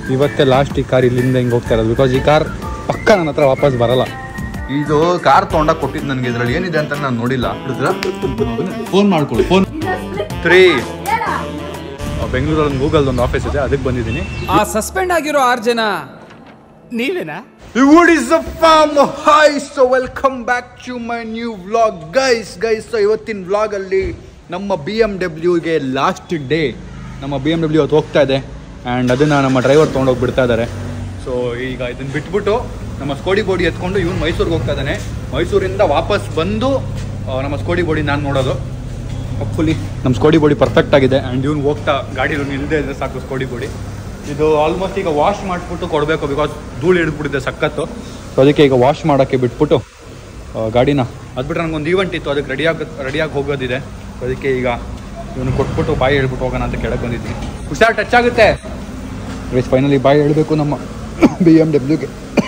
ಇವತ್ತೇ ಲಾಸ್ಟ್ ಈ ಕಾರ್ ಇಲ್ಲಿಂದ ಹಿಂಗೆ ಹೋಗ್ತಾ ಇರೋದು ಬಿಕಾಸ್ ಈ ಕಾರ್ ಪಕ್ಕ ನನ್ನ ಹತ್ರ ವಾಪಸ್ ಬರಲ್ಲ ಇದು ಕಾರ್ ತೊಗೊಂಡಾಗ ಕೊಟ್ಟಿದ್ದು ನನಗೆ ಇದ್ರಲ್ಲಿ ಏನಿದೆ ಅಂತ ನಾನು ನೋಡಿಲ್ಲ ಫೋನ್ ಮಾಡ್ಕೊಳ್ಳಿ ಫೋನ್ ತ್ರೀ ಬೆಂಗಳೂರಲ್ಲಿ ಗೂಗಲ್ ಒಂದು ಆಫೀಸ್ ಇದೆ ಅದಕ್ಕೆ ಬಂದಿದ್ದೀನಿ ಆ ಸಸ್ಪೆಂಡ್ ಆಗಿರೋ ಆರು ಜನ ನೀವೇನಾ What is up fam? Hi, so welcome back to my new vlog. Guys, guys, so ಇವತ್ತಿನ ವ್ಲಾಗಲ್ಲಿ ನಮ್ಮ ಬಿ ಎಮ್ ಡಬ್ಲ್ಯೂಗೆ ಲಾಸ್ಟ್ ಡೇ ನಮ್ಮ ಬಿ ಎಮ್ ಡಬ್ಲ್ಯೂ ಅವತ್ತು ಹೋಗ್ತಾ ಇದೆ ಆ್ಯಂಡ್ ಅದನ್ನು ನಮ್ಮ ಡ್ರೈವರ್ ತೊಗೊಂಡೋಗಿ ಬಿಡ್ತಾ ಇದ್ದಾರೆ ಸೊ ಈಗ ಇದನ್ನು ಬಿಟ್ಬಿಟ್ಟು ನಮ್ಮ ಸ್ಕೋಡಿ ಬೋಡಿ ಎತ್ಕೊಂಡು ಇವನು ಮೈಸೂರಿಗೆ ಹೋಗ್ತಾ ಇದ್ದಾನೆ ಮೈಸೂರಿಂದ ವಾಪಸ್ ಬಂದು ಆ, ನಮ್ಮ ಸ್ಕೋಡಿ ಬೋಡಿ ನಾನು ನೋಡೋದು ಹೋಪ್ಫುಲಿ ನಮ್ಮ ಸ್ಕೋಡಿ ಬಾಡಿ ಪರ್ಫೆಕ್ಟ್ ಆಗಿದೆ ಆ್ಯಂಡ್ ಇವ್ನು ಹೋಗ್ತಾ ಗಾಡಿ ಇಲ್ಲದೆ ಇದ್ರೆ ಸಾಕು ಸ್ಕೋಡಿ ಬಾಡಿ ಇದು ಆಲ್ಮೋಸ್ಟ್ ಈಗ ವಾಶ್ ಮಾಡಿಬಿಟ್ಟು ಕೊಡಬೇಕು ಬಿಕಾಸ್ ಧೂಳು ಹಿಡಿದ್ಬಿಟ್ಟಿದೆ ಸಖತ್ತು ಸೊ ಅದಕ್ಕೆ ಈಗ ವಾಶ್ ಮಾಡೋಕ್ಕೆ ಬಿಟ್ಬಿಟ್ಟು ಆ, ಗಾಡಿನ ಅದು ಬಿಟ್ಟರೆ ನನಗೊಂದು ಈವೆಂಟ್ ಇತ್ತು ಅದಕ್ಕೆ ರೆಡಿಯಾಗಿ ರೆಡಿಯಾಗಿ ಹೋಗೋದಿದೆ ಸೊ ಅದಕ್ಕೆ ಈಗ ಇವನು ಕೊಟ್ಬಿಟ್ಟು ಬಾಯಿ ಹೇಳ್ಬಿಟ್ಟು ಹೋಗೋಣ ಅಂತ ಕೆಳಗೆ ಬಂದಿದ್ದೀನಿ ಹುಷಾರು ಟಚ್ ಆಗುತ್ತೆ ಗೈಸ್ ಫೈನಲಿ ಬಾಯಿ ಹೇಳಬೇಕು ನಮ್ಮ ಬಿ ಎಮ್ ಡಬ್ಲ್ಯೂಗೆ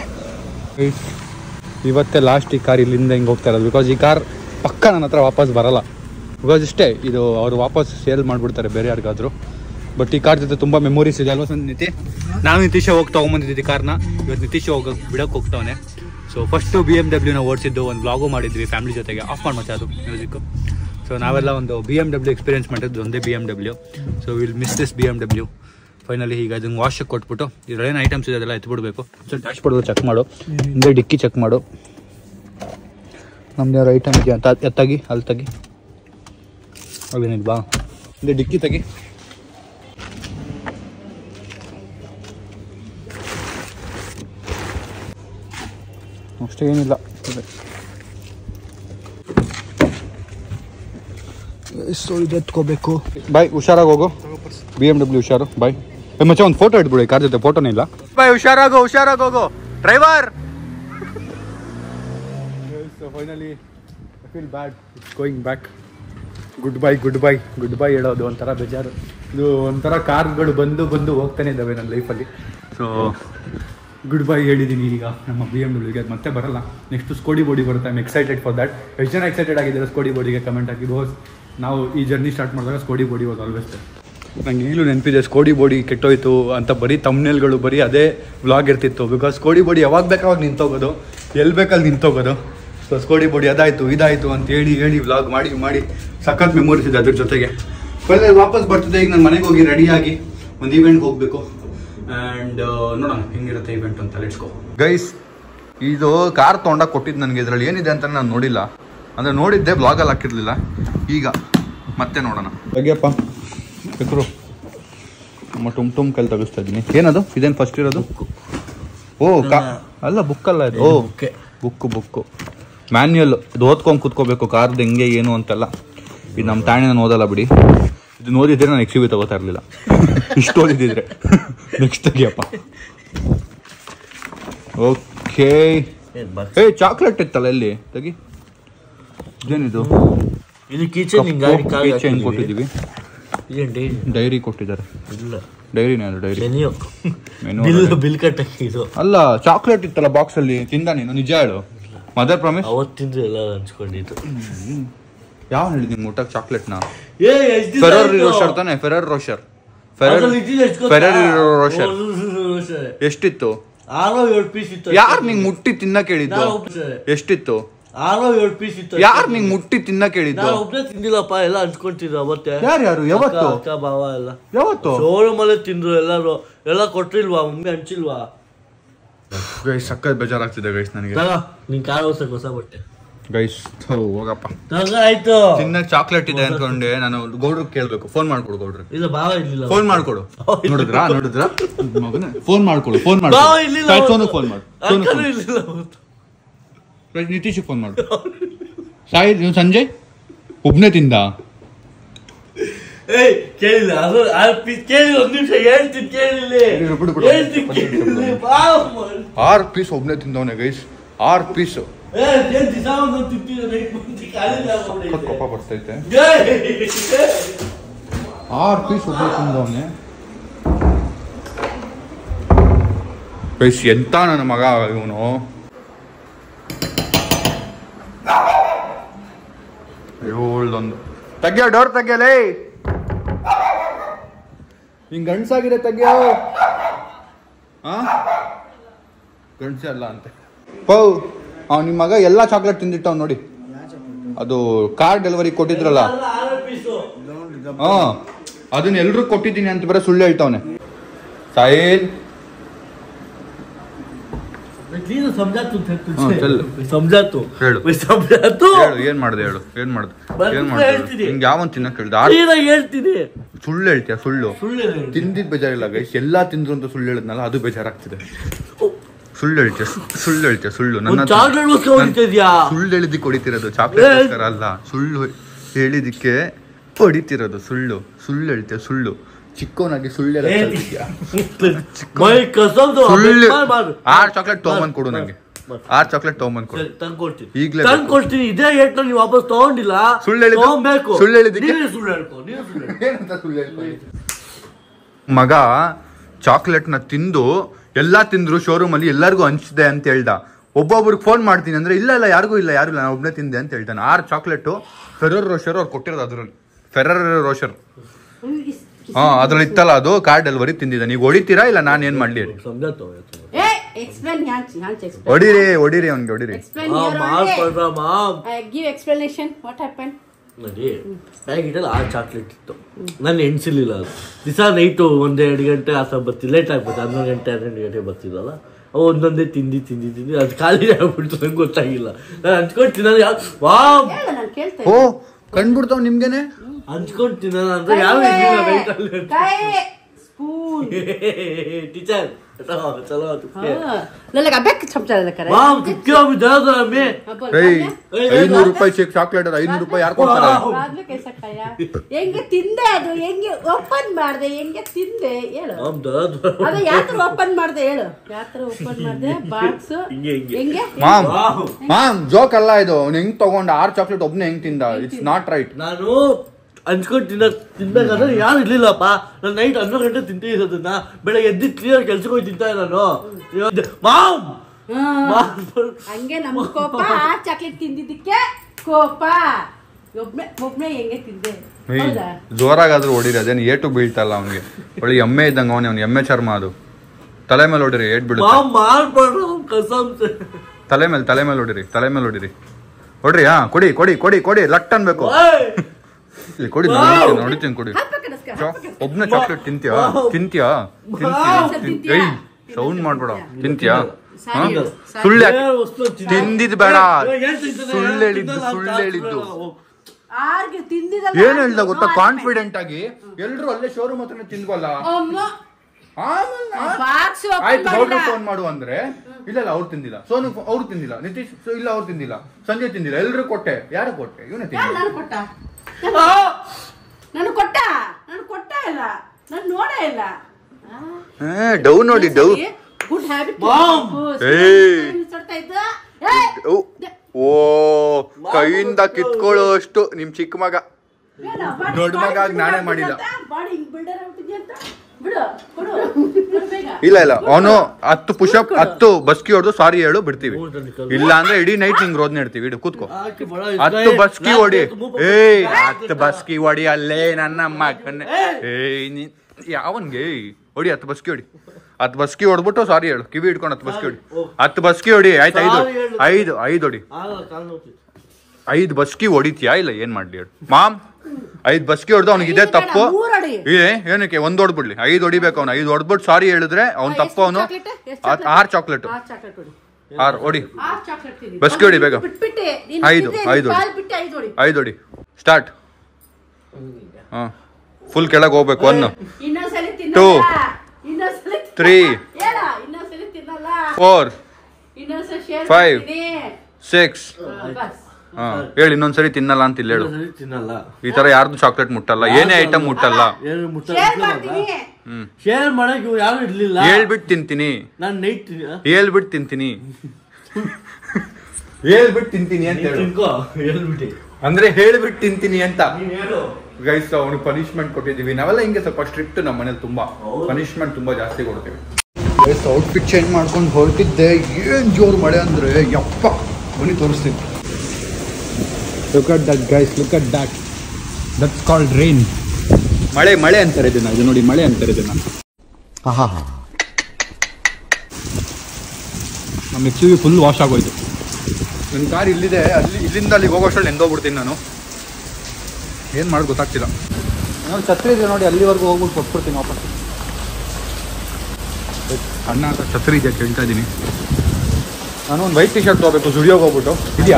ಇವತ್ತೇ ಲಾಸ್ಟ್ ಈ ಕಾರ್ ಇಲ್ಲಿಂದ ಹಿಂಗೆ ಹೋಗ್ತಾ ಇರೋದು ಬಿಕಾಸ್ ಈ ಕಾರ್ ಪಕ್ಕ ನನ್ನ ಹತ್ರ ವಾಪಸ್ ಬರಲ್ಲ ಬಿಕಾಸ್ ಇಷ್ಟೇ ಇದು ಅವರು ವಾಪಸ್ ಸೇಲ್ ಮಾಡಿಬಿಡ್ತಾರೆ ಬೇರೆ ಯಾರಿಗಾದ್ರು ಬಟ್ ಈ ಕಾರ್ ಜೊತೆ ತುಂಬ ಮೆಮೊರೀಸ್ ಇದೆ ಅಲ್ವಾ ಸಂದ್ ನಿತಿ ನಾನು ನಿತೀಶ ಹೋಗಿ ತೊಗೊಂಬಂದಿದ್ದೆ ಕಾರ್ನ ಇವತ್ತು ನಿತೀಶ ಹೋಗಿ ಬಿಡೋಕೆ ಹೋಗ್ತಾವನೆ ಸೊ ಫಸ್ಟು ಬಿ ಎಮ್ ಡಬ್ಲ್ಯೂನ ಓಡಿಸಿದ್ದು ಒಂದು ಬ್ಲಾಗು ಮಾಡಿದ್ವಿ ಫ್ಯಾಮಿಲಿ ಜೊತೆಗೆ ಆಫ್ ಮಾಡಿ ಮತ್ತೆ ಅದು ಮ್ಯೂಸಿಕ್ಕು ಸೊ ನಾವೆಲ್ಲ ಒಂದು ಬಿ ಎಮ್ ಡಬ್ಲ್ಯೂ ಎಕ್ಸ್ಪೀರಿಯನ್ಸ್ ಮಾಡಿದ್ದು ಒಂದೇ B M W so will miss this B M W finally ಈಗ ಅದನ್ನು ವಾಶಕ್ಕೆ ಕೊಟ್ಬಿಟ್ಟು ಇದ್ರೇನು ಐಟಮ್ಸ್ ಇದೆ ಅದೆಲ್ಲ ಎತ್ಬಿಡ್ಬೇಕು ಸೊ ಡ್ಯಾಶ್ ಬೋರ್ಡ್ ಚೆಕ್ ಮಾಡು ಹಿಂದೆ ಡಿಕ್ಕಿ ಚೆಕ್ ಮಾಡು ನಮ್ದು ಯಾರು ಐಟಮ್ ಇದೆಯಾ ಅಂತ ಎತ್ತಾಗಿ ಅಲ್ಲಿ ತೆಗಿ ಅವೇನಿಲ್ವಾ ಹಿಂದೆ ಡಿಕ್ಕಿ ತೆಗಿ ಅಷ್ಟೇ ಏನಿಲ್ಲ ಸೊ ಇದು ಎತ್ಕೋಬೇಕು ಬಾಯ್ ಹುಷಾರಾಗಿ ಹೋಗು ಬಿ ಎಮ್ ಡಬ್ಲ್ಯೂ ಹುಷಾರು ಬಾಯ್ ಮಚ್ಚ ಒಂದು ಫೋಟೋ ಇಟ್ಬಿಡಿ ಕಾರ್ ಜೊತೆ ಫೋಟೋನೇ ಇಲ್ಲ ಬಾಯ್ ಹುಷಾರಾಗು ಹುಷಾರಾಗಿ ಹೋಗು driver finally feel bad it's going back goodbye goodbye goodbye ಹೇಳೋದು ಒಂಥರ ಬೇಜಾರು ಇದು ಒಂಥರ ಕಾರ್ಗಳು ಬಂದು ಬಂದು ಹೋಗ್ತಾನೆ ಇದ್ದಾವೆ ನನ್ನ ಲೈಫಲ್ಲಿ ಸೊ ಗುಡ್ ಬೈ ಹೇಳಿದ್ದೀನಿ ಈಗ ನಮ್ಮ ಬಿ ಎಮ್ ಡಬ್ಲ್ಯೂಗೆ ಮತ್ತೆ ಬರಲ್ಲ ನೆಕ್ಸ್ಟ್ ಸ್ಕೋಡಿ ಬೋಡಿ ಬರುತ್ತೆ ಐಮ್ ಎಕ್ಸೈಟೆಡ್ ಫಾರ್ ದ್ಯಾಟ್ ಎಷ್ಟು ಜನ ಎಕ್ಸೈಟೆಡ್ ಆಗಿದ್ದಾರೆ ಸ್ಕೋಡಿ ಬೋಡಿಗೆ ಕಮೆಂಟ್ ಹಾಕಿ ಬಿಕಾಸ್ ನಾವು ಈ ಜರ್ನಿ ಸ್ಟಾರ್ಟ್ ಮಾಡಿದಾಗ ಸ್ಕೋಡಿ ಬೋಡಿ ವಾಸ್ ಆಲ್ವೇಸ್ ನಂಗೆ ಈಗಲೂ ನೆನಪಿದೆ ಸ್ಕೋಡಿ ಬೋಡಿ ಕೆಟ್ಟೋಯ್ತು ಅಂತ ಬರೀ ತಮ್ನೇಲ್ಗಳು ಬರೀ ಅದೇ ವ್ಲಾಗ್ ಇರ್ತಿತ್ತು ಬಿಕಾಸ್ ಸ್ಕೋಡಿ ಬೋಡಿ ಯಾವಾಗ ಬೇಕಾವಾಗ ನಿಂತೋಗೋದು ಎಲ್ಲಿ ಬೇಕಲ್ಲಿ ನಿಂತೋಗೋದು ಸೊ ಸ್ಕೋಡಿ ಬೋಡಿ ಅದಾಯಿತು ಇದಾಯಿತು ಅಂತ ಹೇಳಿ ಹೇಳಿ ವ್ಲಾಗ್ ಮಾಡಿ ಮಾಡಿ ಸಖತ್ ಮೆಮೊರೀಸ್ ಇದೆ ಅದ್ರ ಜೊತೆಗೆ ಫೈನಲ್ ವಾಪಸ್ ಬರ್ತಿದೆ ಈಗ ನಾನು ಮನೆಗೆ ಹೋಗಿ ರೆಡಿಯಾಗಿ ಒಂದು ಈವೆಂಟ್ಗೆ ಹೋಗಬೇಕು ಆ್ಯಂಡ್ ನೋಡೋಣ ಹೆಂಗಿರುತ್ತೆ ಈವೆಂಟ್ ಅಂತ ಲೆಟ್ಸ್ಕೋ ಗೈಸ್ ಇದು ಕಾರ್ ತೊಗೊಂಡಾಗ ಕೊಟ್ಟಿದ್ದು ನನಗೆ ಇದರಲ್ಲಿ ಏನಿದೆ ಅಂತ ನಾನು ನೋಡಿಲ್ಲ ಅಂದರೆ ನೋಡಿದ್ದೆ ಬ್ಲಾಗಲ್ಲಿ ಹಾಕಿರ್ಲಿಲ್ಲ ಈಗ ಮತ್ತೆ ನೋಡೋಣ ತೆಗಿಯಪ್ಪ ಎಕ್ರು ನಮ್ಮ ಟುಮ್ ಟುಮ್ ಕೈಲಿ ತೆಗಿಸ್ತಾ ಇದ್ದೀನಿ ಏನದು ಇದೇನು ಫಸ್ಟ್ ಇರೋದು ಓ ಕಾ ಅಲ್ಲ ಬುಕ್ ಅಲ್ಲ ಇದು ಓ ಬುಕ್ಕು ಬುಕ್ಕು ಮ್ಯಾನ್ಯಲ್ ಅದು ಓದ್ಕೊಂಡು ಕೂತ್ಕೋಬೇಕು ಕಾರ್ದು ಹೆಂಗೆ ಏನು ಅಂತೆಲ್ಲ ಇದು ನಮ್ಮ ತಾಣೆ ನಾನು ಓದಲ್ಲ ಬಿಡಿ ಇದು ಓದಿದ್ರೆ ನಾನು ಎಕ್ಸಿಬಿ ತಗೋತಾ ಇರಲಿಲ್ಲ ಇಷ್ಟು ಓದಿದ್ರೆ ನೆಕ್ಸ್ಟ್ ತೆಗಿಯಪ್ಪ ಓಕೆ ಏ ಚಾಕ್ಲೇಟ್ ಇತ್ತಲ್ಲ ಎಲ್ಲಿ ತೆಗಿ ಇದೇನಿದು ಇದು ಕಿಚನ್ ಗಾಡಿ ಕಾಲ್ ಚೈನ್ ಕೊಟ್ಟಿದ್ದೀವಿ ಇದೇನ್ ಡೈರಿ ಡೈರಿ ಕೊಟ್ಟಿದ್ದಾರೆ ಇಲ್ಲ ಡೈರಿನೇ ಅದು dairy menu menu bill bill ಕಟ್ಟಕ್ಕೆ ಇದು ಅಲ್ಲ ಚಾಕ್ಲೇಟ್ ಇತ್ತಲ್ಲ ಬಾಕ್ಸ್ ಅಲ್ಲಿ ತಿಂದ ನೀನು ನಿಜ ಹೇಳು ಮದರ್ ಪ್ರಾಮಿಸ್ ಅವತ್ತಿಂದ ಎಲ್ಲ ಹಂಚ್ಕೊಂಡಿದ್ದು ಯಾವ ಹೇಳಿದ್ ನಿಮ್ಗೆ ಊಟಕ್ಕೆ ಚಾಕ್ಲೇಟ್ನ ಏ ಎಷ್ಟ್ ದಿವ್ಸ ಫೆರರ್ ಆಯ್ತು? ರೋಷರ್ ತಾನೆ ಫೆರರ್ ರೋಷರ್ ಫೆರರ್ ಅದ್ರಲ್ಲಿ ಇದ್ದಿದ್ದು ಎಷ್ಟ್ ಗೊತ್ತಾ? ಫೆರರ್ ರೋಷರ್ ಓ, ರೋಷರ್. ಎಷ್ಟಿತ್ತು ಆರೋ ಏಳು ಪೀಸ್ ಇತ್ತು ಯಾರು ನಿಂಗ್ ಮುಟ್ಟಿ ತಿನ್ನ ಕೇಳಿದ್ದು ನಾನು ಒಪ್ಪಿಸ್ದೆ. ಎಷ್ಟಿತ್ತು ಆರೋ ಏಳು ಪೀಸ್ ಇತ್ತು ಯಾರು ನಿಂಗ್ ಮುಟ್ಟಿ ತಿನ್ನ ಕೇಳಿದ್ದು ನಾನು ಒಬ್ಬನೇ ತಿಂದಿಲ್ಲಪ್ಪ ಎಲ್ಲ ಹಂಚ್ಕೊಂತಿದ್ರು ಅವತ್ತೆ ಯಾರು ಯಾರು ಯಾವತ್ತು ಅಕ್ಕ, ಅಕ್ಕ ಭಾವ ಎಲ್ಲ ಯಾವತ್ತು ಶೋರೂಮ್ ಅಲ್ಲೇ ತಿಂದ್ರು ಎಲ್ಲರೂ ಎಲ್ಲ ಕೊಟ್ಟಿಲ್ವಾ ಮಮ್ಮಿ ಹಂಚಿಲ್ವಾ ಗೈಸ್ ಸಕ್ಕತ್ ಬೇಜಾರಾಗ್ತಿದೆ ಗೈಸ್ ನನಗೆ ತಗ ನಿನ್ ಕಾರ್ ಹೊಸಕ್ ಹೊಸ ಬಟ್ಟೆ ಗೈಸ್ ಹೋಗಪ್ಪ ತಗ ಆಯ್ತು ತಿನ್ನ ಚಾಕ್ಲೇಟ್ ಇದೆ ಅನ್ಕೊಂಡೆ ನಾನು ಗೌಡ್ರಿಗೆ ಕೇಳ್ಬೇಕು ಫೋನ್ ಮಾಡ್ಕೊಡು ಗೌಡ್ರಿಗೆ ಇಲ್ಲ ಭಾವ ಇರ್ಲಿಲ್ಲ ಫೋನ್ ಮಾಡ್ಕೊಡು ನೋಡಿದ್ರಾ ನೋಡಿದ್ರಾ ಫೋನ್ ಮಾಡ್ಕೊಡು ಫೋನ್ ಭಾವ ಮಾಡ್ಕೊಡು ಇರ್ಲಿಲ್ಲ ಸಾಯ್, ಅವತ್ತು. ಸೋನು ಫೋನ್ ಮಾಡು ಸೋನು ಅಕ್ಕನೂ ಫೋನ್ ಇರ್ಲಿಲ್ಲ ಅವತ್ತು. ನಿತೀಶ್ ಫೋನ್ ಮಾಡು ಸಾಯಿ ನೀವು ಸಂಜಯ್ ಒಬ್ನೇ ತಿಂದ ಏಯ್ ಕೇಳಿಲ್ಲ ಅದು ಆ ಪೀಸ್ ಕೇಳಿ ಒಂದ್ ನಿಮಿಷ ಹೇಳ್ತೀನಿ ಕೇಳಿಲ್ಲ ಬಿಡು, ಬಿಡು, ಬಿಡು. ಹೇಳ್ತೀನಿ ಒಂದು ನಿಮಿಷ ಬಿಡು. ಕೇಳಿಲ್ಲ ಭಾವ ಆರ್ ಪೀಸ್ ಒಬ್ನೇ ತಿಂದವನೆ ಗೈಸ್ ಆರ್ ಪೀಸ್ ಏ ಏನ್ ದಿಸ ಒಂದೊಂದು ತಿಂತಿದ್ದೆ ನೈಟ್ ಬಂದು ಕಾಲಿಂದ ಆಗ್ಬಿಟ್ಟೈತೆ. ಕೋಪ ಬರ್ತೈತೆ ಏಯ್! ಆರ್ ಪೀಸ್ ಒಬ್ನೇ ತಿಂದವನೆ ಗೈಸ್ ಎಂತ ನನ್ನ ಮಗ ಇವನು ಏಳ್ದೊಂದು ತೆಗಿಯೋ ಡೋರ್ ತೆಗಿಯಲೇ ಹಿಂಗ್ ಗಂಡ್ಸಾಗಿದೆ ತೆಗಿಯೋ ಆ ಗಂಡಸೆ ಅಲ್ಲ ಅಂತೆ ಪೌ ಅವ್ ನಿಮ್ಮ ಮಗ ಎಲ್ಲ ಚಾಕ್ಲೇಟ್ ತಿಂದಿಟ್ಟವ್ ನೋಡಿ ಅದು ಕಾರ್ ಡೆಲಿವರಿ ಕೊಟ್ಟಿದ್ರಲ್ಲ ಆರು ಪೀಸು ಹಾ ಅದನ್ನ ಎಲ್ರು ಕೊಟ್ಟಿದ್ದೀನಿ ಅಂತ ಬರೋ ಸುಳ್ಳು ಹೇಳ್ತಾವನೆ ಸಾಹಿಲ್ ನೀನು समझा तू थे हाँ, चल। तुझे समझा तू ಹೇಳು. मैं समझा तू ಹೇಳು ಏನ್ ಮಾಡ್ದೆ ಹೇಳು ಏನ್ ಮಾಡ್ದೆ ಬಂದು ಏನ್ ಮಾಡ್ದೆ ಹೇಳ್ತೀನಿ. ನಿಂಗೆ ಯಾವನ್ ತಿನ್ನಕ್ ಹೇಳ್ದ ನೀನ ಹೇಳ್ತೀನಿ ಸುಳ್ಳು ಹೇಳ್ತೀಯ ಸುಳ್ಳು ಸುಳ್ಳು ಹೇಳ್ತೀನಿ. ತಿಂದಿದ್ ಬೇಜಾರಿಲ್ಲ ಗೈಸ್ ಎಲ್ಲಾ ತಿಂದ್ರು ಅಂತ ಸುಳ್ಳು ಹೇಳಿದ್ನಲ್ಲ ಅದು ಬೇಜಾರಾಗ್ತಿದೆ ಸುಳ್ಳು ಹೇಳ್ತೀಯ ಸುಳ್ಳು ಹೇಳ್ತೀಯ ಸುಳ್ಳು ನನ್ನ ಒಂದು ಹತ್ರ- ಚಾಕ್ಲೇಟ್ ಗೋಸ್ಕರ ಹೊಡಿತಿದ್ಯಾ ಸುಳ್ಳು ಹೇಳಿದ್ದಕ್ಕೆ ಹೊಡಿತಿರೋದು ಚಾಕ್ಲೇಟ್ ಅಲ್ಲ ಸುಳ್ಳು ಹೇಳಿದಕ್ಕೆ ಹೊಡಿತಿರೋದು ಸುಳ್ಳು ಸುಳ್ಳು ಹೇಳ್ತೀಯ ಸುಳ್ಳು ಚಿಕ್ಕವನಾಗಿ ಸುಳ್ಳು ಹೇಳಕ್ ಕಲ್ತಿದ್ಯಾ? ಮೈ ಕಸಮ್ದು ಸುಳ್ಳು ಮಾಡು, ಮಾಡು. ಆರ್ ಚಾಕ್ಲೇಟ್ ತಗೊಂಬಂದ್ ಕೊಡು ನಂಗೆ ಮಾಡು. ಆರ್ ಚಾಕ್ಲೇಟ್ ತಗೊಂಬಂದ್ ಕೊಡು ಸರಿ, ತಂದ್ ಕೊಡ್ತೀನಿ ಈಗ್ಲೇ ತಂದ್ ಕೊಡ್ತೀನಿ ಇದೇ ಏಟ್ ನೀವು ವಾಪಸ್ ತಗೊಂಡಿಲ್ಲ ಸುಳ್ಳು ಹೇಳಿದ್ದು? ತಗೊಂಬೇಕು ಸುಳ್ಳು ಹೇಳಿದ್ದಕ್ಕೆ? ನೀವೇ ಸುಳ್ಳು ಹೇಳ್ಕೊ ನೀವೇ ಸುಳ್ಳು ಹೇಳ್ಕೊ. ಏನಂತ ಸುಳ್ಳು ಹೇಳ್ಕೊಳ್ಳಿ? ಮಗ ಚಾಕ್ಲೇಟ್ನ ತಿಂದು ಎಲ್ಲಾ ತಿಂದ್ರು ಶೋರೂಮ್ ಅಲ್ಲಿ ಎಲ್ಲರಿಗೂ ಹಂಚಿದೆ ಅಂತ ಹೇಳ್ದ ಒಬ್ಬೊಬ್ರಿಗೆ ಫೋನ್ ಮಾಡ್ತೀನಿ ಅಂದ್ರೆ ಇಲ್ಲ ಇಲ್ಲ ಯಾರಿಗೂ ಇಲ್ಲ ಯಾರು ಇಲ್ಲ ನಾನು ಒಬ್ಬನೇ ತಿಂದೆ ಅಂತ ಹೇಳ್ತಾನೆ ಆರ್ ಚಾಕ್ಲೇಟು ಫೆರರ್ ರೋಷರ್ ಅವ್ರು ಕೊಟ್ಟಿರೋದು ಅದ್ರಲ್ಲಿ ಫೆರರ್ ರೋಷರ್ ಹಾ ಅದ್ರಲ್ಲಿ ಇತ್ತಲ್ಲ ಅದು ಕಾರ್ ಡೆಲಿವರಿ ತಿಂದಿದ್ದೆ ನೀವು ಹೊಡಿತೀರಾ ಇಲ್ಲ ನಾನು ಏನ್ ಮಾಡ್ಲಿ ಹೇಳಿ समझा तो है तो Hey, explain Hans, Hans, explain. ಹೊಡಿರಿ ಹೊಡಿರಿ ಅವ್ನಿಗೆ ಹೊಡಿರಿ Explain हाँ your मार own पड़ way. रहा माम Uh, give explanation. What happened? ನೋಡಿ ಪ್ಯಾಕೆಟಲ್ಲಿ ಆ ಚಾಕ್ಲೇಟ್ ಇತ್ತು ನಾನು ಎಣ್ಸಿರ್ಲಿಲ್ಲ ಅದು ದಿವಸ ನೈಟು ಒಂದು ಎರಡು ಗಂಟೆ ಆ ಸಹ ಬರ್ತಿ ಲೇಟ್ ಆಗ್ಬೋದು ಹನ್ನೊಂದು ಗಂಟೆ ಹನ್ನೆರಡು ಗಂಟೆ ಬರ್ತಿದ್ದಲ್ಲ ಅವು ಒಂದೊಂದೇ ತಿಂದು ತಿಂದು ತಿಂದು ಅದು ಖಾಲಿ ಆಗ್ಬಿಡ್ತು ನಂಗೆ ಗೊತ್ತಾಗಿಲ್ಲ ನಾನು ಹಂಚ್ಕೊಂಡು ತಿನ್ನೋದು ಯಾವ ವಾವ್ ಹೇಳು ನಾನು ಕೇಳ್ತೇನೆ ಓ ಕಂಡ್ಬಿಡ್ತಾವ್ ನಿಮ್ಗೆನೆ ಹಂಚ್ಕೊಂಡು ತಿನ್ನೋಣ ಅಂದ್ರೆ ಯಾವ ಇದ್ದಿಲ್ಲ ನೈಟಲ್ಲಿ ಕೈ ಸ್ಪೂನ್ ಟೀಚರ್ ಚಲೋ ಅದು ನನಗೆ ಅಬೇಕ್ ಚಮಚ ಕರೆ ಮಾಮ್ ಕ್ಯಾ ಬಿದ್ದಾದ ಮೇ ಏಯ್ ಐನೂರು ರೂಪಾಯಿ ಚೆಕ್ ಚಾಕ್ಲೇಟ್ ಅದು ಐನೂರು ರೂಪಾಯಿ ಯಾರು ಕೊಡ್ತಾರೆ ಹೆಂಗೆ ತಿಂದೆ ಅದು ಹೆಂಗೆ ಓಪನ್ ಮಾಡ್ದೆ ಹೆಂಗೆ ತಿಂದೆ ಹೇಳು ಮಾಮ್ ದರ್ದ್ ಅದೇ ಯಾತ್ರ ಓಪನ್ ಮಾಡ್ದೆ ಹೇಳು ಯಾತ್ರ ಓಪನ್ ಮಾಡ್ದೆ ಬಾಕ್ಸ್ ಹಿಂಗೆ, ಹಿಂಗೆ. ಹೆಂಗೆ ಮಾಮ್ ವಾವ್ ಮಾಮ್ ಜೋಕ್ ಅಲ್ಲ ಇದು ಅವ್ನು ಹೆಂಗ್ ತಗೊಂಡ ಆರ್ ಚಾಕ್ಲೇಟ್ ಒಬ್ನೇ ಹೆಂಗ್ ತಿಂದ ಇಟ್ಸ್ ನಾಟ್ ರೈಟ್ ನಾನು ಹಂಚ್ಕೊಂಡು ತಿನ್ನ ತಿನ್ಬೇಕಾದ್ರೆ ಯಾರು ಇರ್ಲಿಲ್ಲಪ್ಪ ನಾನು ನೈಟ್ ಹನ್ನೊಂದು ಗಂಟೆ ತಿಂತಿದ್ದನ್ನ ಬೆಳಗ್ಗೆ ಎದ್ದು ಕ್ಲಿಯರ್ ಕೆಲ್ಸಕ್ಕೆ ಹೋಗಿ ತಿಂತಾ ನಾನು ಇವತ್ತು- ಮಾಮ್ ಮಾಮ್ ಹಂಗೆ ನಮ್ ಕೋಪ ಆ ಚಾಕ್ಲೇಟ್ ತಿಂದಿದ್ದಕ್ಕೆ ಕೋಪ ಒಬ್ನೇ ಒಬ್ನೇ ಹೆಂಗೆ ತಿಂದೆ ಹೌದಾ ಜೋರಾಗಾದ್ರೂ ಹೊಡಿರಿ ಅದೇನು ಏಟು ಬೀಳ್ತಲ್ಲ ಅವ್ನಿಗೆ ಒಳ್ಳೆ ಎಮ್ಮೆ ಇದ್ದಂಗ ಅವನೇ ಅವ್ನು ಎಮ್ಮೆ ಚರ್ಮ ಅದು ತಲೆ ಮೇಲೆ ಹೊಡಿರಿ ಏಟ್ ಬೀಳುತ್ತೆ ಮಾಮ್ ಮಾಡ್ಬಾರ್ದು ಕಸಮ್ ತಲೆ ಮೇಲೆ ತಲೆ ಮೇಲೆ ಹೊಡಿರಿ ತಲೆ ಮೇಲೆ ಹೊಡಿರಿ ಹೊಡ್ರಿ ಹಾ ಕೊಡಿ ಕೊಡಿ ಕೊಡಿ ಕೊಡಿ ಲಟ್ ಅನ್ಬೇಕು ಇಲ್ಲಿ ಕೊಡಿ ನಾನು ಹೊಡಿತೀನಿ, ಹೊಡಿತೀನಿ ಕೊಡಿ ಹಾಕ್ಬೇಕನಸ್ಕ ಒಬ್ನೇ ಚಾಕ್ಲೇಟ್ ತಿಂತ್ಯಾ ತಿಂತ್ಯಾ ತಿಂತ್ಯಾ ತಿಂತ್ಯಾ? ಏಯ್ ಸೌಂಡ್ ಮಾಡ್ಬೇಡ ತಿಂತ್ಯಾ ಹಾ? ಸಾರಿ, ಸುಳ್ಳು ಯಾಕೆ? ತಿಂದಿದ್ ಬೇಡ ಸುಳ್ಳು ಹೇಳಿದ್ದು ಸುಳ್ಳು ಹೇಳಿದ್ದು ಆರ್ಗೆ ತಿಂದಿದಲ್ಲ ಏನ್ ಹೇಳ್ದ ಗೊತ್ತಾ ಕಾನ್ಫಿಡೆಂಟ್ ಆಗಿ ಎಲ್ರು ಅಲ್ಲೇ ಶೋರೂಮ್ ಹತ್ರನೇ ತಿಂದ್ವಲ್ಲ ಅಮ್ಮ ಆಮೇಲೆ ನಾ- ಬಾಕ್ಸ್ ಓಪನ್ ಆಯ್ತು ಮಾಡಿಲ್ಲ ಗೌಡ್ರು ಫೋನ್ ಮಾಡು ಅಂದ್ರೆ ಇಲ್ಲ ಇಲ್ಲ ಅವ್ರು ತಿಂದಿಲ್ಲ ಸೋನು ಅವ್ರು ತಿಂದಿಲ್ಲ ನಿತೀಶ್ ಸೊ ಇಲ್ಲ ಅವ್ರು ತಿಂದಿಲ್ಲ ಸಂಜಯ್ ತಿಂದಿಲ್ಲ ಎಲ್ರು ಕೊಟ್ಟೆ ಯಾರು ಕೊಟ್ಟೆ ಇವನೇ ಯಾರು ತಿಂದಿಲ್ಲ ನಾನು ಕೊಟ್ಟ ನಾನು ಕೊಟ್ಟ ನಾನು ಕೊಟ್ಟ ಇಲ್ಲ ನಾನು ನೋಡೇ ಇಲ್ಲ ಡೌ ನೋಡಿ ಡೌ ಗುಡ್ ಹ್ಯಾಬಿಟ್ Mom! ಏಯ್. ಇದ್ದ ಏಯ್! ಓ ಕೈಯಿಂದ ಕಿತ್ಕೊಳ್ಳೋ ಅಷ್ಟು ನಿಮ್ ಚಿಕ್ಕ ಮಗ ಏನು, body- ದೊಡ್ಡ ಮಗ ಆಗಿ body ನಾನೇ builder ಮಾಡಿಲ್ಲ. ಅಂತ? body ಹಿಂಗ್ builder ಆಗ್ಬಿಟ್ಟಿದ್ಯಾ ಅಂತ? ಬಿಡು ಕೊಡು ಕೊಡು ಬೇಗ. ಇಲ್ಲ ಇಲ್ಲ ಅವನು ಹತ್ತು ಪುಷಪ್ ಹತ್ತು ಬಸ್ಕಿ ಹೊಡೆದು ಸಾರಿ ಹೇಳು ಬಿಡ್ತೀವಿ ಇಲ್ಲ ಅಂದ್ರೆ ಇಡೀ ನೈಟ್ ನಿಂಗ್ ರೋದ್ ನೆಡ್ತೀವಿ ಇಡು ಕೂತ್ಕೋ ಹತ್ತು ಬಸ್ಕಿ ಹೊಡಿ ಏಯ್ ಹತ್ತು ಬಸ್ಕಿ ಹೊಡಿ ಅಲ್ಲೇ ನನ್ನ ಮಗನ್ನ ಏಯ್ ನೀ ಯಾವನ್ಗೆ ಹೊಡಿ ಹತ್ತು ಬಸ್ಕಿ ಹೊಡಿ ಹತ್ತು ಬಸ್ಕಿ ಹೊಡ್ಬಿಟ್ಟು ಸಾರಿ ಹೇಳು ಕಿವಿ ಇಟ್ಕೊಂಡು ಹತ್ತು ಬಸ್ಕಿ ಹೊಡಿ ಹತ್ತು ಬಸ್ಕಿ ಹೊಡಿ ಆಯ್ತು ಐದು Sorry ಹೇಳು. ಐದು ಐದು ಹೊಡಿ ಐದು ಬಸ್ಕಿ ಹೊಡಿತೀಯಾ ಇಲ್ಲ ಏನ್ ಮಾಡ್ಲಿ ಹೇಳು ಮಾಮ್ ಐದ್ ಬಸ್ಕಿ ಹೊಡೆದು ಅವ್ನಿಗೆ ಇದೆ ಐದು ಬೇಡ, ತಪ್ಪು ಮೂರ್ ಹೊಡಿ. ಏ ಏನಕ್ಕೆ ಒಂದ್ ಹೊಡ್ಬಿಡ್ಲಿ ಐದು ಹೊಡಿಬೇಕು ಅವ್ನು ಐದು ಹೊಡ್ಬಿಟ್ಟು ಸಾರಿ ಹೇಳಿದ್ರೆ ಅವ್ನ್ ಆ, ತಪ್ಪು ಎಷ್ಟು ಅವನು chocolate? ಎಷ್ಟು chocolate? ಆರ್ ಚಾಕ್ಲೇಟ್ ಆ chocolate ಕೊಡಿ. ಆರ್ ಹೊಡಿ ಆ chocolate ತಿನ್ನಿ. ಬಸ್ಕಿ ಹೊಡಿ ಬೇಗ. ಬಿಟ್ಬಿಟ್ಟೆ. ನೀನು ಐದು, ತಿಂದೆ, ಐದು ನೀನು ಹೊಡಿ. ಕಾಲ್ ಬಿಟ್ಟೆ, ಐದು ಹೊಡಿ. ಐದು ಹೊಡಿ ಸ್ಟಾರ್ಟ್ ಹಾ ಫುಲ್ ಕೆಳಗೆ ಹೋಗ್ಬೇಕು ಒನ್ ಇನ್ನೊಂದ್ಸಲಿ Two. ತಿನ್ನಲ್ಲ. ಇನ್ನೊಂದ್ಸಲಿ ತಿನ್ನಲ್ಲ. Three. ಹೇಳ, ಇನ್ನೊಂದ್ಸಲಿ ತಿನ್ನಲ್ಲ. ಫೋರ್ ಇನ್ನೊಂದ್ಸಲಿ share Five. ಮಾಡ್ತೀನಿ. ಸಿಕ್ಸ್ ಆ, ಬಸ್. ಹಾ ಹೇಳಿ ಇನ್ನೊಂದ್ಸರಿ ತಿನ್ನಲ್ಲ ಅಂತ ಇಲ್ಲಿ ಹೇಳು ತಿನ್ನಲ್ಲ ಈ ತರ ಯಾರ್ದು ಚಾಕ್ಲೇಟ್ ಮುಟ್ಟಲ್ಲ ಏನೇ ಐಟಮ್ ಮುಟ್ಟಲ್ಲ ಏನು ಮುಟ್ಟ Share ಮಾಡ್ತೀನಿ. ಹ್ಮ್ ಶೇರ್ ಮಾಡಕ್ ಇವ್ರು ಯಾರು ಇರ್ಲಿಲ್ಲ ಹೇಳ್ಬಿಟ್ಟು ತಿಂತೀನಿ ನಾನು ನೈಟ್ ಹೇಳ್ಬಿಟ್ಟು ತಿಂತೀನಿ ಹೇಳ್ಬಿಟ್ಟು ತಿಂತೀನಿ ಅಂತ ಹೇಳು ತಿನ್ಕೋ ಹೇಳ್ಬಿಟ್ಟಿ ಅಂದ್ರೆ ಹೇಳ್ಬಿಟ್ಟು ತಿಂತೀನಿ ಅಂತ ನೀನ್ ಹೇಳು ಗೈಸ್ ಅವನು ಪನಿಷ್ಮೆಂಟ್ ಕೊಟ್ಟಿದ್ದೀವಿ ನಾವೆಲ್ಲ ಹಿಂಗೆ ಸ್ವಲ್ಪ ಸ್ಟ್ರಿಕ್ಟ್ ನಮ್ಮ ಮನೇಲಿ ತುಂಬಾ ಹೌದು. ಪನಿಷ್ಮೆಂಟ್ ತುಂಬಾ ಜಾಸ್ತಿ ಕೊಡ್ತೀವಿ ಗೈಸ್ ಔಟ್ಫಿಟ್ ಚೇಂಜ್ ಮಾಡ್ಕೊಂಡು ಹೊರಟಿದ್ದೆ ಏನ್ ಜೋರು ಮಳೆ ಅಂದ್ರೆ ಯಪ್ಪ ಬನ್ನಿ ತೋರಿಸ್ತೀನಿ look at that guys look at that that's called rain ಮಳೆ ಮಳೆ ಅಂತಾರೆ ಇದನ್ನ ಇದು ನೋಡಿ ಮಳೆ ಅಂತಾರೆ ಇದನ್ನ ನಮ್ಮ ಎಕ್ಸ್ ಯು ಫುಲ್ ವಾಶ್ ಆಗೋಯ್ತು ನನ್ನ ಕಾರ್ ಇಲ್ಲಿದೆ ಅಲ್ಲಿ ಇಲ್ಲಿಂದ ಅಲ್ಲಿಗೆ ಹೋಗೋಷ್ಟರಲ್ಲಿ ನೆಂದೋಗ್ಬಿಡ್ತೀನಿ ನಾನು ಏನು ಮಾಡೋದು ಗೊತ್ತಾಗ್ತಿಲ್ಲ ನಾನು ಛತ್ರಿ ಇದೆ ನೋಡಿ ಅಲ್ಲಿವರೆಗೂ ಹೋಗ್ಬಿಟ್ಟು ಕೊಟ್ಬಿಡ್ತೀನಿ ವಾಪಸ್ ಅಣ್ಣ ಅಂತ ಛತ್ರಿ ಇದೆ ಕೇಳ್ತಾ ಇದ್ದೀನಿ ನಾನು ಒಂದು ವೈಟ್ ಟಿ ಶರ್ಟ್ ತೊಗೋಬೇಕು ಜುಡಿಯೋಗೆ ಹೋಗ್ಬಿಟ್ಟು ಇದೆಯಾ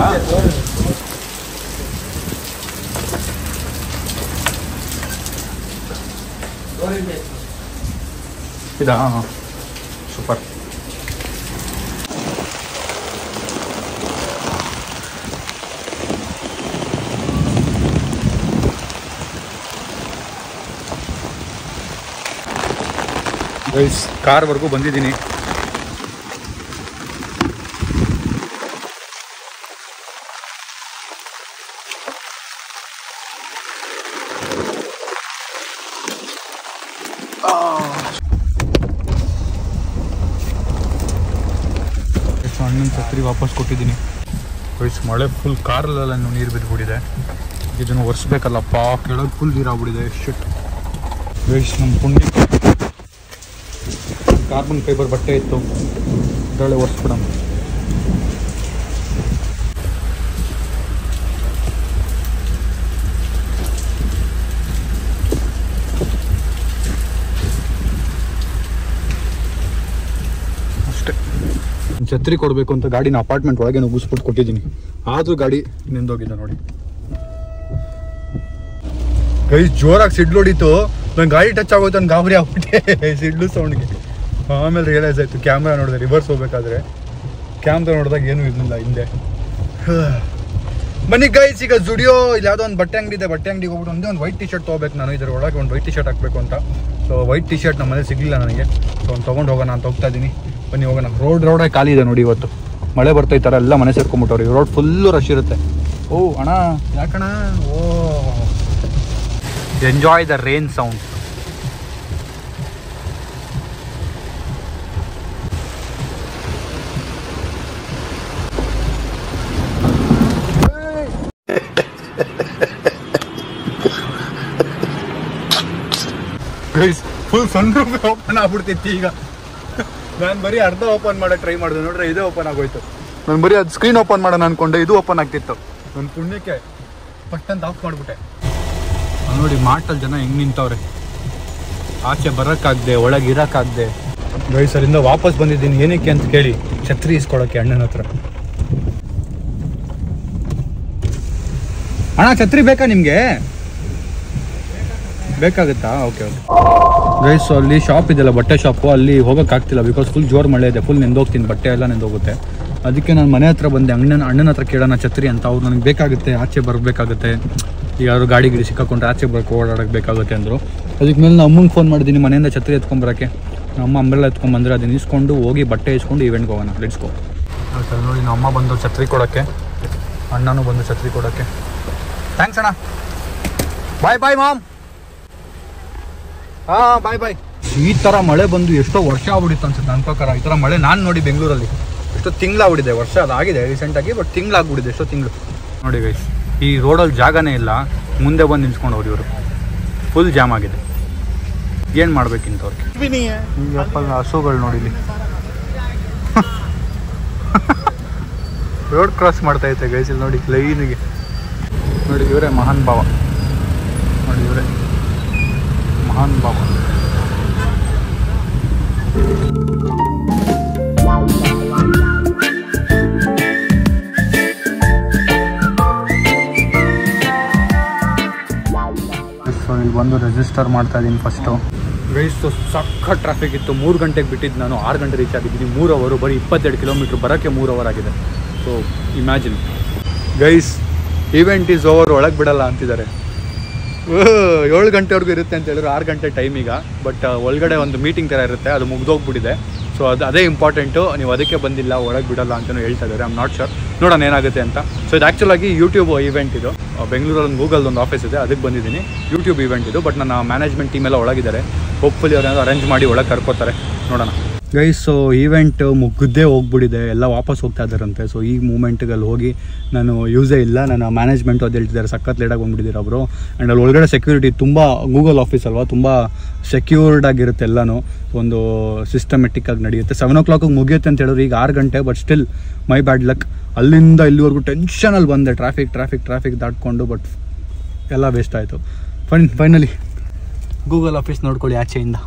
ಇದಾ ಹಾಂ ಸೂಪರ್ ಗೈಸ್ ಕಾರ್ವರೆಗೂ ಬಂದಿದ್ದೀನಿ ಎಷ್ಟು ಅಣ್ಣನ ಛತ್ರಿ ವಾಪಸ್ ಕೊಟ್ಟಿದ್ದೀನಿ ಗೈಸ್ ಮಳೆ ಫುಲ್ ಕಾರಲ್ಲೆಲ್ಲ ನೀರು ಬಿದ್ದುಬಿಟ್ಟಿದೆ ಇದನ್ನು ಒರೆಸ್ಬೇಕಲ್ಲಪ್ಪ ಕೆಳಗೆ ಫುಲ್ ನೀರಾಗ್ಬಿಟ್ಟಿದೆ ಶಿಟ್ ಗೈಸ್ ನಮ್ಮ ಪುಣ್ಯ ಕಾರ್ಬನ್ ಫೈಬರ್ ಬಟ್ಟೆ ಇತ್ತು ಅದರೊಳಗೆ ಒರೆಸ್ಬಿಡೋಣ ಅಷ್ಟೇ ಛತ್ರಿ ಕೊಡಬೇಕು ಅಂತ ಗಾಡಿನ ಅಪಾರ್ಟ್ಮೆಂಟ್ ಒಳಗೆ ನುಗ್ಗಿಸ್ಬಿಟ್ಟು ಕೊಟ್ಟಿದ್ದೀನಿ ಆದರೂ ಗಾಡಿ ನಿಂದೋಗಿದೆ ನೋಡಿ ಕೈ ಜೋರಾಗಿ ಸಿಡ್ಲು ಹೊಡಿತು ನಂಗೆ ಗಾಡಿ ಟಚ್ ಆಗೋಯ್ತು ನಾನು ಗಾಬರಿ ಆಗ್ಬಿಟ್ಟೆ ಸಿಡ್ಲು ಸೌಂಡ್ಗೆ ಆಮೇಲೆ ರಿಯಲೈಸ್ ಆಯಿತು ಕ್ಯಾಮ್ರಾ ನೋಡಿದೆ ರಿವರ್ಸ್ ಹೋಗ್ಬೇಕಾದ್ರೆ ಕ್ಯಾಮ್ರಾ ನೋಡಿದಾಗ ಏನೂ ಇರಲಿಲ್ಲ ಹಿಂದೆ ಬನ್ನಿ ಗೈಸ್ ಈಗ ಜುಡಿಯೋ ಇಲ್ಲಿ ಯಾವುದೋ ಒಂದು ಬಟ್ಟೆ ಅಂಗಡಿ ಇದೆ ಬಟ್ಟೆ ಅಂಗಡಿಗೆ ಹೋಗ್ಬಿಟ್ಟು ಒಂದೇ ಒಂದು ವೈಟ್ ಟಿ ಶರ್ಟ್ ತೊಗೋಬೇಕು ನಾನು ಇದ್ರ ಒಳಗೆ ಒಂದು ವೈಟ್ ಟಿ ಶರ್ಟ್ ಹಾಕಬೇಕು ಅಂತ ಸೊ ವೈಟ್ ಟಿ ಶರ್ಟ್ ನಮ್ಮ ಮನೇಲಿ ಸಿಗಲಿಲ್ಲ ನನಗೆ ಸೊ ಒಂದು ತೊಗೊಂಡು ಹೋಗೋಣ ಅಂತ ಹೋಗ್ತಾ ಇದ್ದೀನಿ ಬನ್ನಿ ಹೋಗೋಣ ರೋಡ್ ರೋಡೇ ಖಾಲಿ ಇದೆ ನೋಡಿ ಇವತ್ತು ಮಳೆ ಬರ್ತಾ ಈ ಥರ ಎಲ್ಲ ಮನೆ ಸೇರ್ಕೊಂಬಿಟ್ಟವ್ರಿ ರೋಡ್ ಫುಲ್ಲು ರಶ್ ಇರುತ್ತೆ ಓ ಅಣ್ಣ ಯಾಕಣ ಓ enjoy the rain sound full ಸಣ್ಣ ಓಪನ್ ಆಗ್ಬಿಡ್ತಿತ್ತು ಈಗ ನಾನು ಬರೀ ಅರ್ಧ ಓಪನ್ ಮಾಡಕ್ಕೆ ಟ್ರೈ ಮಾಡಿದೆ ನೋಡ್ರೆ ಇದೇ ಓಪನ್ ಆಗೋಯ್ತು ನಾನು ಬರೀ ಅದು ಸ್ಕ್ರೀನ್ ಓಪನ್ ಮಾಡೋಣ ಅನ್ಕೊಂಡೆ ಇದು ಓಪನ್ ಆಗ್ತಿತ್ತು ನನ್ನ ಪುಣ್ಯಕ್ಕೆ ಫಸ್ಟ್ ಅಂತ ಆಫ್ ಮಾಡಿಬಿಟ್ಟೆ ನೋಡಿ ಮಾಟಲ್ಲಿ ಜನ ಹೆಂಗೆ ನಿಂತವ್ರೆ ಆಚೆ ಬರೋಕ್ಕಾಗ್ದೆ ಒಳಗೆ ಇರೋಕ್ಕಾಗ್ದೆ ಗೈಸ್ ಅಲ್ಲಿಂದ ವಾಪಸ್ ಬಂದಿದ್ದೀನಿ ಏನಕ್ಕೆ ಅಂತ ಕೇಳಿ ಛತ್ರಿ ಇಸ್ಕೊಳಕ್ಕೆ ಅಣ್ಣನ ಹತ್ರ ಅಣ್ಣ ಛತ್ರಿ ಬೇಕಾ ನಿಮಗೆ ಬೇಕಾಗುತ್ತಾ ಓಕೆ ಓಕೆ ಗೈಸ್ ಅಲ್ಲಿ ಶಾಪ್ ಇದೆಯಲ್ಲ ಬಟ್ಟೆ ಶಾಪು ಅಲ್ಲಿ ಹೋಗೋಕ್ಕಾಗ್ತಿಲ್ಲ ಬಿಕಾಸ್ ಫುಲ್ ಜೋರು ಮಳೆ ಇದೆ ಫುಲ್ ನೆಂದೋಗ್ತೀನಿ ಬಟ್ಟೆ ಎಲ್ಲ ನೆಂದೋಗುತ್ತೆ ಅದಕ್ಕೆ ನಾನು ಮನೆ ಹತ್ರ ಬಂದೆ ಅಣ್ಣನ ಅಣ್ಣನ ಹತ್ರ ಕೇಳೋಣ ಛತ್ರಿ ಅಂತ ಅವ್ರು ನನಗೆ ಬೇಕಾಗುತ್ತೆ ಆಚೆ ಬರಬೇಕಾಗುತ್ತೆ ಯಾರು ಗಾಡಿ ಗಿಡಿ ಸಿಕ್ಕಾಕೊಂಡ್ರೆ ಆಚೆ ಬರ್ಕೊ ಓಡಾಡಕ್ಕೆ ಬೇಕಾಗುತ್ತೆ ಅಂದರು ಅದಕ್ಕೆ ಮೇಲೆ ನಾನು ಅಮ್ಮಂಗೆ ಫೋನ್ ಮಾಡಿದ್ದೀನಿ ಮನೆಯಿಂದ ಛತ್ರಿ ಎತ್ಕೊಂಬರಕ್ಕೆ ನಮ್ಮ ಅಂಬ್ರೆಲ್ಲ ಎತ್ಕೊಂಬಂದ್ರೆ ಅದನ್ನ ಇಸ್ಕೊಂಡು ಹೋಗಿ ಬಟ್ಟೆ ಇಸ್ಕೊಂಡು ಇವೆಂಟ್ಗೆ ಹೋಗೋಣ ಲೆಟ್ಸ್ಕೋ ನೋಡಿ ನಮ್ಮ ಅಮ್ಮ ಬಂದು ಛತ್ರಿ ಕೊಡೋಕ್ಕೆ ಅಣ್ಣನೂ ಬಂದು ಛತ್ರಿ ಕೊಡೋಕ್ಕೆ ಥ್ಯಾಂಕ್ಸ್ ಅಣ್ಣ ಬಾಯ್ ಬಾಯ್ ಮಾಮ್ ಹಾ ಬಾಯ್ ಬಾಯ್ ಈ ತರ ಮಳೆ ಬಂದು ಎಷ್ಟೋ ವರ್ಷ ಆಗ್ಬಿಡಿತ್ತು ಅನ್ಸುತ್ತೆ ನನ್ನ ಪ್ರಕಾರ ಈ ತರ ಮಳೆ ನಾನು ನೋಡಿ ಬೆಂಗಳೂರಲ್ಲಿ ಎಷ್ಟೋ ತಿಂಗಳಾಗ್ಬಿಟ್ಟಿದೆ ವರ್ಷ ಅದಾಗಿದೆ ರೀಸೆಂಟಾಗಿ ಬಟ್ ತಿಂಗಳಾಗ್ಬಿಟ್ಟಿದೆ ಎಷ್ಟೋ ತಿಂಗಳು ನೋಡಿ ಗೈಸ್ ಈ ರೋಡಲ್ಲಿ ಜಾಗನೇ ಇಲ್ಲ ಮುಂದೆ ಬಂದು ನಿಲ್ಸ್ಕೊಂಡವ್ರು ಇವರು ಫುಲ್ ಜಾಮ್ ಆಗಿದೆ ಏನು ಮಾಡ್ಬೇಕಿಂತವ್ರಿಗೆ ಈಗ ಹಸುಗಳು ನೋಡಿ ಇಲ್ಲಿ ರೋಡ್ ಕ್ರಾಸ್ ಮಾಡ್ತಾ ಐತೆ ಗೈಸ್ ಇಲ್ಲಿ ನೋಡಿ ಲೈನಿಗೆ ನೋಡಿ ಇವರೇ ಮಹಾನ್ ಭಾವ ನೋಡಿ ಇವರೇ ಮಹಾನ್ ಭಾವ ಸೊ ಇಲ್ಲಿ ಬಂದು ರಿಜಿಸ್ಟರ್ ಮಾಡ್ತಾ ಇದ್ದೀನಿ ಫಸ್ಟು ಗೈಸ್ ಸಖತ್ ಟ್ರಾಫಿಕ್ ಇತ್ತು ಮೂರು ಗಂಟೆಗೆ ಬಿಟ್ಟಿದ್ದು ನಾನು ಆರು ಗಂಟೆ ರೀಚ್ ಆಗಿದ್ದೀನಿ ಮೂರು ಅವರು ಬರೀ ಇಪ್ಪತ್ತೆರಡು ಕಿಲೋಮೀಟ್ರ್ ಬರೋಕ್ಕೆ ಮೂರು ಅವರ್ ಆಗಿದೆ so imagine guys event is over ಒಳಗೆ ಬಿಡಲ್ಲ ಅಂತಿದ್ದಾರೆ ಏಳು ಗಂಟೆವರೆಗೂ ಇರುತ್ತೆ ಅಂತ ಹೇಳಿದ್ರು ಆರು ಗಂಟೆ ಟೈಮ್ ಈಗ ಬಟ್ ಒಳಗಡೆ ಒಂದು ಮೀಟಿಂಗ್ ಥರ ಇರುತ್ತೆ ಅದು ಮುಗ್ದೋಗ್ಬಿಟ್ಟಿದೆ ಸೊ ಅದು ಅದೇ ಇಂಪಾರ್ಟೆಂಟು ನೀವು ಅದಕ್ಕೆ ಬಂದಿಲ್ಲ ಒಳಗೆ ಬಿಡಲ್ಲ ಅಂತಲೂ ಹೇಳ್ತಾ ಇದ್ದಾರೆ ಐಮ್ ನಾಟ್ ಶೋರ್ ನೋಡೋಣ ಏನಾಗುತ್ತೆ ಅಂತ ಸೊ ಇದು ಆ್ಯಕ್ಚುಲಾಗಿ ಯೂಟ್ಯೂಬ್ ಈವೆಂಟ್ ಇದು ಆ, ಬೆಂಗಳೂರಲ್ಲಿ ಒಂದು ಗೂಗಲ್ ಒಂದು ಆಫೀಸ್ ಇದೆ ಅದಕ್ಕೆ ಬಂದಿದ್ದೀನಿ ಯೂಟ್ಯೂಬ್ ಈವೆಂಟ್ ಇದು ಬಟ್ ನನ್ನ ಮ್ಯಾನೇಜ್ಮೆಂಟ್ ಟೀಮ್ ಎಲ್ಲ ಒಳಗಿದ್ದಾರೆ ಹೋಪ್ಫುಲಿ ಅವ್ರೇನಾದ್ರು ಅರೇಂಜ್ ಮಾಡಿ ಒಳಗೆ ಕರ್ಕೋತಾರೆ ನೋಡೋಣ ಗೈಸ್ ಸೊ ಈವೆಂಟ್ ಮುಗಿದ್ದೇ ಹೋಗ್ಬಿಟ್ಟಿದೆ ಎಲ್ಲ ವಾಪಸ್ ಹೋಗ್ತಾ ಇದ್ದಾರಂತೆ ಸೊ ಈ ಮೂಮೆಂಟ್ಗೆ ಅಲ್ಲಿ ಹೋಗಿ ನಾನು ಯೂಸೇ ಇಲ್ಲ ನನ್ನ ಮ್ಯಾನೇಜ್ಮೆಂಟ್ ಅದು ಹೇಳ್ತಿದ್ದಾರೆ ಸಖತ್ ಲೇಟಾಗಿ ಬಂದ್ಬಿಟ್ಟಿದ್ದಾರೆ ಅವರು ಆ್ಯಂಡ್ ಅಲ್ಲಿ ಒಳಗಡೆ ಸೆಕ್ಯೂರಿಟಿ ತುಂಬ ಗೂಗಲ್ ಆಫೀಸ್ ಅಲ್ವಾ ತುಂಬ ಸೆಕ್ಯೂರ್ಡ್ ಆಗಿರುತ್ತೆ ಎಲ್ಲನೂ ಒಂದು ಸಿಸ್ಟಮೆಟಿಕ್ ಆಗಿ ನಡೆಯುತ್ತೆ ಸೆವೆನ್ ಓ ಕ್ಲಾಕಿಗೆ ಮುಗಿಯುತ್ತೆ ಅಂತ ಹೇಳಿದ್ರು ಈಗ ಆರು ಗಂಟೆ but still my bad luck ಅಲ್ಲಿಂದ ಇಲ್ಲಿವರೆಗೂ ಟೆನ್ಷನಲ್ಲಿ ಬಂದೆ ಟ್ರಾಫಿಕ್ ಟ್ರಾಫಿಕ್ ಟ್ರಾಫಿಕ್ ದಾಟ್ಕೊಂಡು ಬಟ್ ಎಲ್ಲ ವೇಸ್ಟ್ ಆಯಿತು ಫೈನ್ ಫೈನಲಿ ಗೂಗಲ್ ಆಫೀಸ್ ನೋಡ್ಕೊಳ್ಳಿ ಆಚೆಯಿಂದ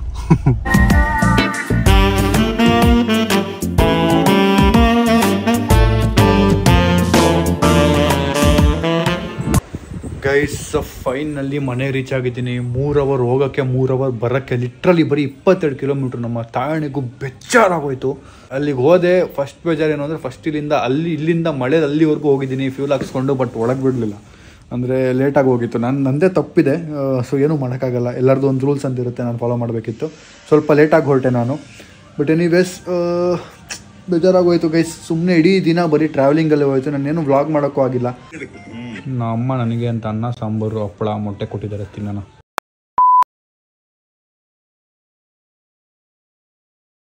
ಗೈಸ್ ಫೈನಲ್ಲಿ ಮನೆ ರೀಚ್ ಆಗಿದ್ದೀನಿ ಮೂರು ಅವರ್ ಹೋಗೋಕ್ಕೆ ಮೂರು ಅವರ್ ಬರೋಕ್ಕೆ ಲಿಟ್ರಲಿ ಬರೀ ಇಪ್ಪತ್ತೆರಡು ಕಿಲೋಮೀಟ್ರ್ ನಮ್ಮ ತಾಯಣಿಗೂ ಬೆಚ್ಚಾರಾಗೋಯ್ತು ಅಲ್ಲಿಗೆ ಹೋದೆ ಫಸ್ಟ್ ಬೇಜಾರು ಏನು ಅಂದರೆ ಫಸ್ಟ್ ಇಲ್ಲಿಂದ ಅಲ್ಲಿ ಇಲ್ಲಿಂದ ಮಳೆ ಅಲ್ಲಿವರೆಗೂ ಹೋಗಿದ್ದೀನಿ ಫ್ಯೂಲ್ ಹಾಕ್ಸ್ಕೊಂಡು ಬಟ್ ಒಳಗೆ ಬಿಡಲಿಲ್ಲ ಅಂದರೆ ಲೇಟಾಗಿ ಹೋಗಿತ್ತು ನಾನು ನಂದೇ ತಪ್ಪಿದೆ ಸೊ ಏನೂ ಮಾಡೋಕ್ಕಾಗಲ್ಲ ಎಲ್ಲರದ್ದು ಒಂದು ರೂಲ್ಸ್ ಅಂತ ಇರುತ್ತೆ ನಾನು ಫಾಲೋ ಮಾಡಬೇಕಿತ್ತು ಸ್ವಲ್ಪ ಲೇಟಾಗಿ ಹೊರಟೆ ನಾನು ಬಟ್ ಎನಿವೇಸ್ ಬೇಜಾರಾಗೋಯ್ತು ಗೈಸ್ ಸುಮ್ಮನೆ ಇಡೀ ದಿನ ಬರೀ ಟ್ರಾವೆಲಿಂಗಲ್ಲೇ ಹೋಯ್ತು ನಾನೇನು ವ್ಲಾಗ್ ಮಾಡೋಕ್ಕೂ ಆಗಿಲ್ಲ ನಮ್ಮ ಅಮ್ಮ ನನಗೆ ಅಂತ ಅನ್ನ ಸಾಂಬಾರು ಹಪ್ಪಳ ಮೊಟ್ಟೆ ಕೊಟ್ಟಿದ್ದಾರೆ ತಿನ್ನೋಣ